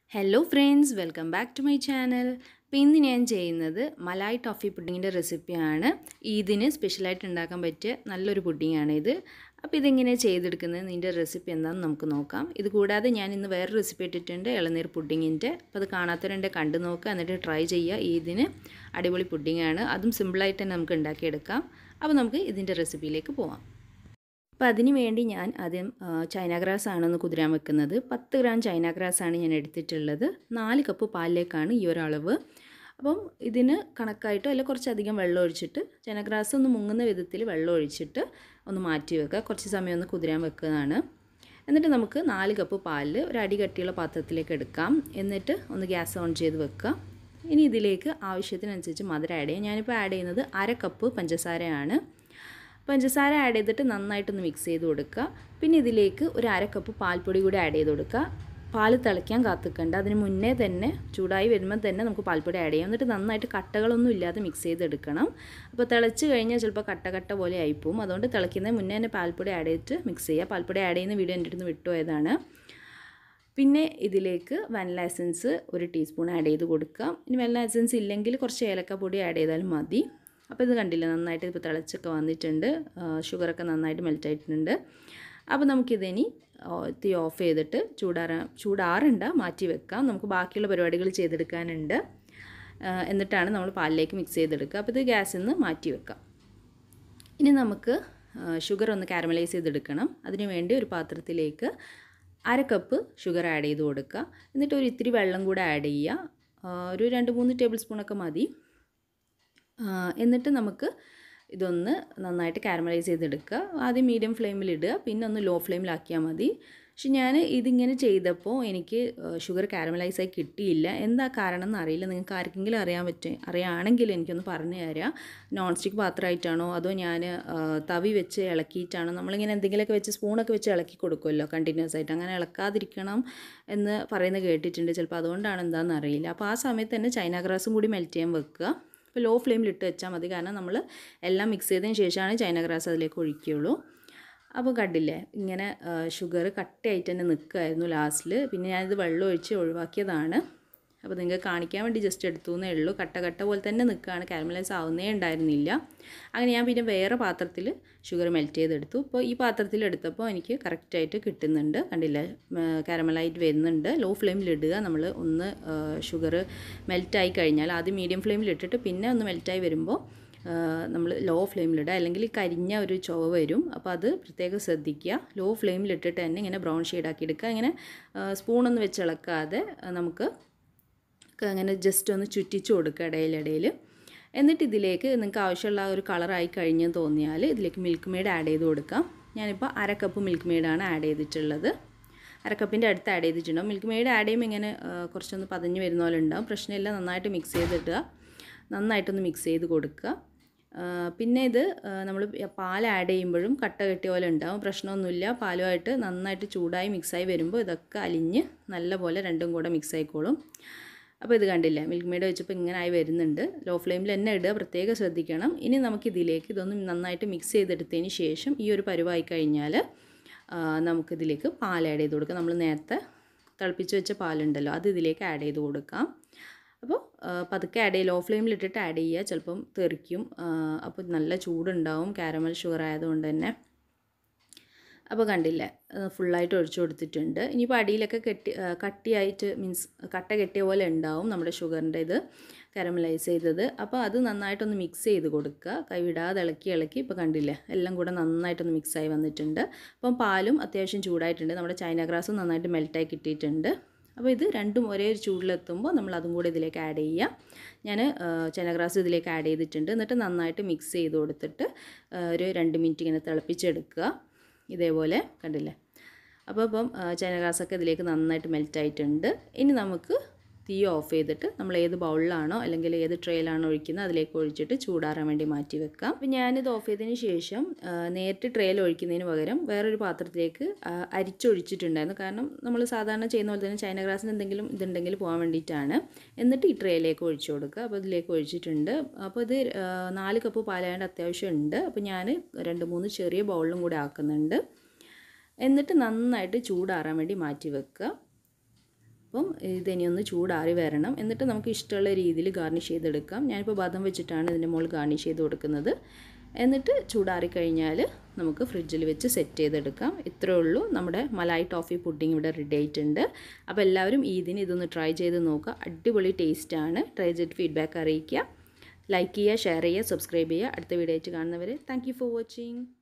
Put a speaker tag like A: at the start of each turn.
A: hello friends welcome back to my channel അപ്പോൾ ഇന്ന് ഞാൻ ചെയ്യുന്നത് മലായ് ടോഫി പുഡിങ്ങിൻ്റെ റെസിപ്പിയാണ് ഈദിന് സ്പെഷ്യലായിട്ട് ഉണ്ടാക്കാൻ പറ്റിയ നല്ലൊരു പുഡിങ്ങാണ് ഇത് അപ്പോൾ ഇതെങ്ങനെ ചെയ്തെടുക്കുന്നത് ഇതിൻ്റെ റെസിപ്പി എന്താണെന്ന് നമുക്ക് നോക്കാം ഇത് കൂടാതെ ഞാൻ ഇന്ന് വേറെ റെസിപ്പി ഇട്ടിട്ടുണ്ട് ഇളനീർ പുഡിങ്ങിൻ്റെ അപ്പോൾ അത് കാണാത്തവരുണ്ട് കണ്ടു നോക്കുക എന്നിട്ട് ട്രൈ ചെയ്യുക ഈദിന് അടിപൊളി പുഡിങ്ങാണ് അതും സിമ്പിളായിട്ട് തന്നെ നമുക്ക് ഉണ്ടാക്കിയെടുക്കാം അപ്പോൾ നമുക്ക് ഇതിൻ്റെ റെസിപ്പിയിലേക്ക് പോവാം അപ്പോൾ അതിന് വേണ്ടി ഞാൻ ആദ്യം ചൈന ഗ്രാസ് ആണെന്ന് കുതിരാൻ വെക്കുന്നത് പത്ത് ഗ്രാം ചൈന ഗ്രാസ് ആണ് ഞാൻ എടുത്തിട്ടുള്ളത് നാല് കപ്പ് പാലിലേക്കാണ് ഈ ഒരളവ് അപ്പം ഇതിന് കണക്കായിട്ടോ അല്ലെങ്കിൽ കുറച്ചധികം വെള്ളം ഒഴിച്ചിട്ട് ചൈന ഗ്രാസ് ഒന്ന് മുങ്ങുന്ന വിധത്തിൽ വെള്ളം ഒഴിച്ചിട്ട് ഒന്ന് മാറ്റി വെക്കുക കുറച്ച് സമയം ഒന്ന് കുതിരാൻ വെക്കുന്നതാണ് എന്നിട്ട് നമുക്ക് നാല് കപ്പ് പാല് ഒരു അടി കട്ടിയുള്ള പാത്രത്തിലേക്ക് എടുക്കാം എന്നിട്ട് ഒന്ന് ഗ്യാസ് ഓൺ ചെയ്ത് വെക്കുക ഇനി ഇതിലേക്ക് ആവശ്യത്തിനനുസരിച്ച് മധുരം ആഡ് ചെയ്യാം ഞാനിപ്പോൾ ആഡ് ചെയ്യുന്നത് അര കപ്പ് പഞ്ചസാരയാണ് പഞ്ചസാര ആഡ് ചെയ്തിട്ട് നന്നായിട്ടൊന്ന് മിക്സ് ചെയ്ത് കൊടുക്കുക പിന്നെ ഇതിലേക്ക് ഒരു അര കപ്പ് പാൽപ്പൊടി കൂടി ആഡ് ചെയ്ത് കൊടുക്കുക പാൽ തിളയ്ക്കാൻ കാത്തിക്കണ്ട അതിന് മുന്നേ തന്നെ ചൂടായി വരുമ്പോൾ തന്നെ നമുക്ക് പാൽപ്പൊടി ആഡ് ചെയ്യാം എന്നിട്ട് നന്നായിട്ട് കട്ടകളൊന്നും ഇല്ലാതെ മിക്സ് ചെയ്തെടുക്കണം അപ്പോൾ തിളച്ച് കഴിഞ്ഞാൽ ചിലപ്പോൾ കട്ട കട്ട പോലെ ആയിപ്പോവും അതുകൊണ്ട് തിളയ്ക്കുന്നതിന് മുന്നേ തന്നെ പാൽപ്പൊടി ആഡ് ചെയ്തിട്ട് മിക്സ് ചെയ്യുക പാൽപ്പൊടി ആഡ് ചെയ്യുന്ന വീഡിയോ എൻ്റെ അടുത്ത് വിട്ടുപോയതാണ് പിന്നെ ഇതിലേക്ക് വനില എസൻസ് ഒരു ടീസ്പൂൺ ആഡ് ചെയ്ത് കൊടുക്കുക ഇനി വനില എസൻസ് ഇല്ലെങ്കിൽ കുറച്ച് ഏലക്ക പൊടി ആഡ് ചെയ്താലും മതി അപ്പോൾ ഇത് കണ്ടില്ല നന്നായിട്ട് ഇപ്പോൾ തിളച്ചൊക്കെ വന്നിട്ടുണ്ട് ഷുഗറൊക്കെ നന്നായിട്ട് മെൽറ്റ് ആയിട്ടുണ്ട് അപ്പോൾ നമുക്കിതിനി തീ ഓഫ് ചെയ്തിട്ട് ചൂടാറാ ചൂടാറണ്ട മാറ്റി വെക്കാം നമുക്ക് ബാക്കിയുള്ള പരിപാടികൾ ചെയ്തെടുക്കാനുണ്ട് എന്നിട്ടാണ് നമ്മൾ പാലിലേക്ക് മിക്സ് ചെയ്തെടുക്കുക അപ്പോൾ ഇത് ഗ്യാസിൽ നിന്ന് മാറ്റി വെക്കാം ഇനി നമുക്ക് ഷുഗർ ഒന്ന് കാരമലൈസ് ചെയ്തെടുക്കണം അതിന് വേണ്ടി ഒരു പാത്രത്തിലേക്ക് അര കപ്പ് ഷുഗർ ആഡ് ചെയ്ത് കൊടുക്കുക എന്നിട്ട് ഒരു ഇത്തിരി വെള്ളം കൂടെ ആഡ് ചെയ്യുക ഒരു രണ്ട് മൂന്ന് ടേബിൾ സ്പൂണൊക്കെ മതി എന്നിട്ട് നമുക്ക് ഇതൊന്ന് നന്നായിട്ട് കാരമലൈസ് ചെയ്തെടുക്കുക ആദ്യം മീഡിയം ഫ്ലെയിമിൽ ഇടുക പിന്നെ ഒന്ന് ലോ ഫ്ലെയിമിലാക്കിയാൽ മതി പക്ഷെ ഞാൻ ഇതിങ്ങനെ ചെയ്തപ്പോൾ എനിക്ക് ഷുഗർ കാരമലൈസ് ആയി കിട്ടിയില്ല എന്താ കാരണം എന്ന് അറിയില്ല നിങ്ങൾക്ക് ആർക്കെങ്കിലും അറിയാൻ പറ്റും അറിയുകയാണെങ്കിൽ എനിക്കൊന്ന് പറഞ്ഞു തരാം നോൺ സ്റ്റിക്ക് പാത്രമായിട്ടാണോ അതോ ഞാൻ തവി വെച്ച് ഇളക്കിയിട്ടാണോ നമ്മളിങ്ങനെ എന്തെങ്കിലുമൊക്കെ വെച്ച് സ്പൂണൊക്കെ വെച്ച് ഇളക്കി കൊടുക്കുമല്ലോ കണ്ടിന്യൂസ് ആയിട്ട് അങ്ങനെ ഇളക്കാതിരിക്കണം എന്ന് പറയുന്നത് കേട്ടിട്ടുണ്ട് ചിലപ്പോൾ അതുകൊണ്ടാണ് എന്താണെന്ന് അറിയില്ല അപ്പോൾ ആ സമയത്ത് തന്നെ ചൈന ഗ്രാസും കൂടി മെൽറ്റ് ചെയ്യാൻ വെക്കുക ഇപ്പോൾ ലോ ഫ്ലെയിമിൽ ഇട്ട് വെച്ചാൽ മതി കാരണം നമ്മൾ എല്ലാം മിക്സ് ചെയ്തതിന് ശേഷമാണ് ചൈന ഗ്രാസ് അതിലേക്ക് ഒഴിക്കുകയുള്ളൂ അപ്പോൾ കണ്ടില്ലേ ഇങ്ങനെ ഷുഗർ കട്ടയായിട്ട് തന്നെ നിൽക്കുമായിരുന്നു ലാസ്റ്റിൽ പിന്നെ ഞാനിത് വെള്ളം ഒഴിച്ച് ഒഴിവാക്കിയതാണ് അപ്പോൾ നിങ്ങൾക്ക് കാണിക്കാൻ വേണ്ടി ജസ്റ്റ് എടുത്തു എന്നേ ഉള്ളൂ കട്ട കട്ട പോലെ തന്നെ നിൽക്കുകയാണ് കാരമലൈസ് ആവുന്നേ ഉണ്ടായിരുന്നില്ല അങ്ങനെ ഞാൻ പിന്നെ വേറെ പാത്രത്തിൽ ഷുഗർ മെൽറ്റ് ചെയ്തെടുത്തു ഇപ്പോൾ ഈ പാത്രത്തിൽ എടുത്തപ്പോൾ എനിക്ക് കറക്റ്റായിട്ട് കിട്ടുന്നുണ്ട് കണ്ടില്ലേ കാരമലായിട്ട് വരുന്നുണ്ട് ലോ ഫ്ലെയിമിൽ ഇടുക നമ്മൾ ഒന്ന് ഷുഗർ മെൽറ്റായി കഴിഞ്ഞാൽ ആദ്യം മീഡിയം ഫ്ലെയിമിൽ ഇട്ടിട്ട് പിന്നെ ഒന്ന് മെൽറ്റായി വരുമ്പോൾ നമ്മൾ ലോ ഫ്ലെയിമിലിടുക അല്ലെങ്കിൽ കരിഞ്ഞ ഒരു ചുവ വരും അപ്പോൾ അത് പ്രത്യേകം ശ്രദ്ധിക്കുക ലോ ഫ്ലെയിമിലിട്ടിട്ട് തന്നെ ഇങ്ങനെ ബ്രൗൺ ഷെയ്ഡാക്കി എടുക്കുക ഇങ്ങനെ സ്പൂണൊന്നും വെച്ച് ഇളക്കാതെ നമുക്ക് അങ്ങനെ ജസ്റ്റ് ഒന്ന് ചുറ്റിച്ച് കൊടുക്കുക ഇടയിലിടയിൽ എന്നിട്ട് ഇതിലേക്ക് നിങ്ങൾക്ക് ആവശ്യമുള്ള ഒരു കളറായി കഴിഞ്ഞെന്ന് തോന്നിയാൽ ഇതിലേക്ക് മിൽക്ക് മെയ്ഡ് ആഡ് ചെയ്ത് കൊടുക്കാം ഞാനിപ്പോൾ അര കപ്പ് മിൽക്ക് മെയ്ഡാണ് ആഡ് ചെയ്തിട്ടുള്ളത് അരക്കപ്പിൻ്റെ അടുത്ത് ആഡ് ചെയ്തിട്ടുണ്ടാവും മിൽക്ക് മെയ്ഡ് ആഡ് ചെയ്യുമ്പോൾ ഇങ്ങനെ കുറച്ചൊന്ന് പതഞ്ഞ് വരുന്ന പോലെ ഉണ്ടാവും പ്രശ്നമില്ല നന്നായിട്ട് മിക്സ് ചെയ്തിട്ടുക നന്നായിട്ടൊന്ന് മിക്സ് ചെയ്ത് കൊടുക്കുക പിന്നെ ഇത് നമ്മൾ പാൽ ആഡ് ചെയ്യുമ്പോഴും കട്ട കെട്ടിയ പോലെ ഉണ്ടാവും പ്രശ്നമൊന്നുമില്ല പാലുമായിട്ട് നന്നായിട്ട് ചൂടായി മിക്സായി വരുമ്പോൾ ഇതൊക്കെ അലിഞ്ഞ് നല്ല പോലെ രണ്ടും കൂടെ മിക്സ് ആയിക്കോളും അപ്പോൾ ഇത് കണ്ടില്ല മിൽക്ക് മെയ്ഡ് വെച്ചപ്പോൾ ഇങ്ങനെ ആയി വരുന്നുണ്ട് ലോ ഫ്ലെയിമിൽ തന്നെ ഇടുക പ്രത്യേകം ശ്രദ്ധിക്കണം ഇനി നമുക്കിതിലേക്ക് ഇതൊന്ന് നന്നായിട്ട് മിക്സ് ചെയ്തെടുത്തതിന് ശേഷം ഈ ഒരു പരുവായി കഴിഞ്ഞാൽ നമുക്കിതിലേക്ക് പാൽ ആഡ് ചെയ്ത് കൊടുക്കാം നമ്മൾ നേരത്തെ തിളപ്പിച്ച് വെച്ച പാലുണ്ടല്ലോ അത് ഇതിലേക്ക് ആഡ് ചെയ്ത് കൊടുക്കാം അപ്പോൾ പതുക്കെ ആഡ് ചെയ്യുക ലോ ഫ്ലെയിമിൽ ഇട്ടിട്ട് ആഡ് ചെയ്യുക ചിലപ്പം തെറിക്കും അപ്പോൾ നല്ല ചൂടുണ്ടാവും കാരമൽ ഷുഗർ ആയതുകൊണ്ട് തന്നെ അപ്പോൾ കണ്ടില്ലേ ഫുള്ളായിട്ട് ഒഴിച്ചു കൊടുത്തിട്ടുണ്ട് ഇനിയിപ്പോൾ അടിയിലൊക്കെ കെട്ടി കട്ടിയായിട്ട് മീൻസ് കട്ട കെട്ടിയ പോലെ ഉണ്ടാവും നമ്മുടെ ഷുഗറിൻ്റെ ഇത് കാരമലൈസ് ചെയ്തത് അപ്പോൾ അത് നന്നായിട്ടൊന്ന് മിക്സ് ചെയ്ത് കൊടുക്കുക കൈവിടാതെ ഇളക്കി ഇളക്കി ഇപ്പോൾ കണ്ടില്ലേ എല്ലാം കൂടെ നന്നായിട്ടൊന്ന് മിക്സായി വന്നിട്ടുണ്ട് അപ്പം പാലും അത്യാവശ്യം ചൂടായിട്ടുണ്ട് നമ്മുടെ ചൈന ഗ്രാസും നന്നായിട്ട് മെൽറ്റായി കിട്ടിയിട്ടുണ്ട് അപ്പോൾ ഇത് രണ്ടും ഒരേ ഒരു ചൂടിലെത്തുമ്പോൾ നമ്മൾ അതും കൂടെ ഇതിലേക്ക് ആഡ് ചെയ്യുക ഞാൻ ചനഗ്രാസ് ഇതിലേക്ക് ആഡ് ചെയ്തിട്ടുണ്ട് എന്നിട്ട് നന്നായിട്ട് മിക്സ് ചെയ്ത് കൊടുത്തിട്ട് ഒരു രണ്ട് മിനിറ്റ് ഇങ്ങനെ തിളപ്പിച്ചെടുക്കുക ഇതേപോലെ കണ്ടില്ലേ അപ്പോൾ ഇപ്പം ചനഗ്രാസൊക്കെ ഇതിലേക്ക് നന്നായിട്ട് മെൽറ്റായിട്ടുണ്ട് ഇനി നമുക്ക് തീ ഓഫ് ചെയ്തിട്ട് നമ്മൾ ഏത് ബൗളിലാണോ അല്ലെങ്കിൽ ഏത് ട്രേയിലാണോ ഒഴിക്കുന്നത് അതിലേക്ക് ഒഴിച്ചിട്ട് ചൂടാറാൻ വേണ്ടി മാറ്റി വെക്കാം അപ്പോൾ ഞാനിത് ഓഫ് ചെയ്തതിന് ശേഷം നേരിട്ട് ട്രേയിൽ ഒഴിക്കുന്നതിന് പകരം വേറൊരു പാത്രത്തിലേക്ക് അരിച്ചൊഴിച്ചിട്ടുണ്ടായിരുന്നു കാരണം നമ്മൾ സാധാരണ ചെയ്യുന്ന പോലെ തന്നെ ചൈന ഗ്രാസിന് എന്തെങ്കിലും ഇതുണ്ടെങ്കിൽ പോകാൻ വേണ്ടിയിട്ടാണ് എന്നിട്ട് ഈ ട്രേയിലേക്ക് ഒഴിച്ചു കൊടുക്കുക അപ്പോൾ ഇതിലേക്ക് ഒഴിച്ചിട്ടുണ്ട് അപ്പോൾ ഇത് നാല് കപ്പ് പാലായതുകൊണ്ട് അത്യാവശ്യം ഉണ്ട് അപ്പോൾ ഞാൻ രണ്ട് മൂന്ന് ചെറിയ ബൗളിലും കൂടെ ആക്കുന്നുണ്ട് എന്നിട്ട് നന്നായിട്ട് ചൂടാറാൻ വേണ്ടി മാറ്റി വെക്കുക അപ്പം ഇതിനി ഒന്ന് ചൂടാറി വരണം എന്നിട്ട് നമുക്ക് ഇഷ്ടമുള്ള രീതിയിൽ ഗാർണിഷ് ചെയ്തെടുക്കാം ഞാനിപ്പോൾ ബാദം വെച്ചിട്ടാണ് ഇതിൻ്റെ മുകളിൽ ഗാർണിഷ് ചെയ്ത് കൊടുക്കുന്നത് എന്നിട്ട് ചൂടാറി കഴിഞ്ഞാൽ നമുക്ക് ഫ്രിഡ്ജിൽ വെച്ച് സെറ്റ് ചെയ്തെടുക്കാം ഇത്രയേ ഉള്ളൂ നമ്മുടെ മലായി ടോഫി പുഡിംഗ് ഇവിടെ റെഡി ആയിട്ടുണ്ട് അപ്പോൾ എല്ലാവരും ഇതിന് ഇതൊന്ന് ട്രൈ ചെയ്ത് നോക്കുക അടിപൊളി ടേസ്റ്റാണ് ട്രൈ ചെയ്തിട്ട് ഫീഡ്ബാക്ക് അറിയിക്കുക ലൈക്ക് ചെയ്യുക ഷെയർ ചെയ്യുക സബ്സ്ക്രൈബ് ചെയ്യുക അടുത്ത വീഡിയോ ആയിട്ട് കാണുന്നവരെ താങ്ക് ഫോർ വാച്ചിങ്